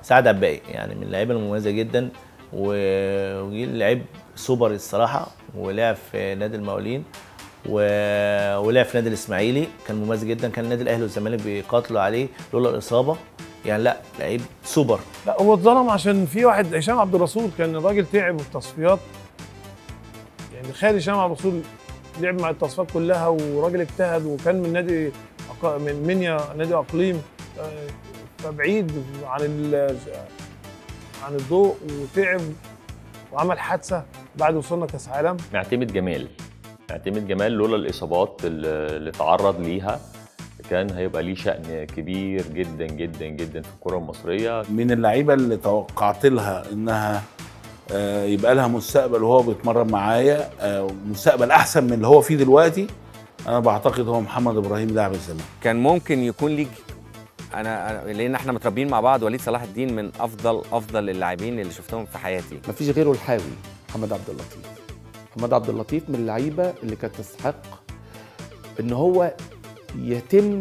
سعد عباقي يعني من اللعيبه المميزه جدا و- وجيل لعيب سوبر الصراحه ولعب في نادي المقاولين و- ولعب في نادي الاسماعيلي كان مميز جدا كان النادي الاهلي والزمالك بيقاتلوا عليه لولا الاصابه يعني لا لعيب سوبر لا هو اتظلم عشان في واحد هشام عبد الرسول كان الراجل تعب في التصفيات يعني تخيل هشام عبد الرسول لعب مع التصفيات كلها وراجل اجتهد وكان من نادي أق- من منيا نادي اقليم آه، فبعيد عن ال- عن الضوء وتعب وعمل حادثه بعد وصلنا كاس عالم معتمد جمال معتمد جمال لولا الاصابات اللي اللي تعرض ليها كان هيبقى ليه شأن كبير جدا جدا جدا في الكرة المصرية من اللعيبه اللي توقعت لها انها آه، يبقى لها مستقبل وهو بيتمرن معايا آه، مستقبل احسن من اللي هو فيه دلوقتي انا بعتقد هو محمد ابراهيم لاعب الزمالك كان ممكن يكون ليك انا أنا- لان احنا متربيين مع بعض وليد صلاح الدين من افضل افضل اللاعبين اللي شفتهم في حياتي مفيش غيره الحاوي محمد عبد اللطيف محمد عبد اللطيف من اللعيبه اللي كانت تستحق ان هو يتم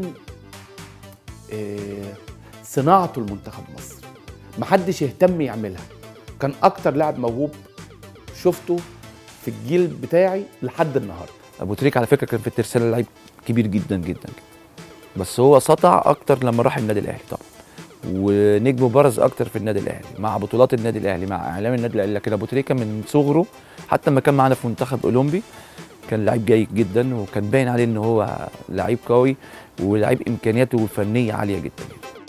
آه، صناعته لمنتخب مصر محدش يهتم يعملها كان اكتر لاعب موهوب شفته في الجيل بتاعي لحد النهارده ابو تريك على فكره كان في الترسانه لعيب كبير جدا جدا جدا بس هو سطع اكتر لما راح النادي الاهلي طبعا ونجمه برز اكتر في النادي الاهلي مع بطولات النادي الاهلي مع اعلام النادي الاهلي لكن ابو تريكه من صغره حتى لما كان معانا في منتخب اولمبي كان لعيب جيد جدا وكان باين عليه ان هو لعيب قوي ولعيب امكانياته الفنيه عاليه جدا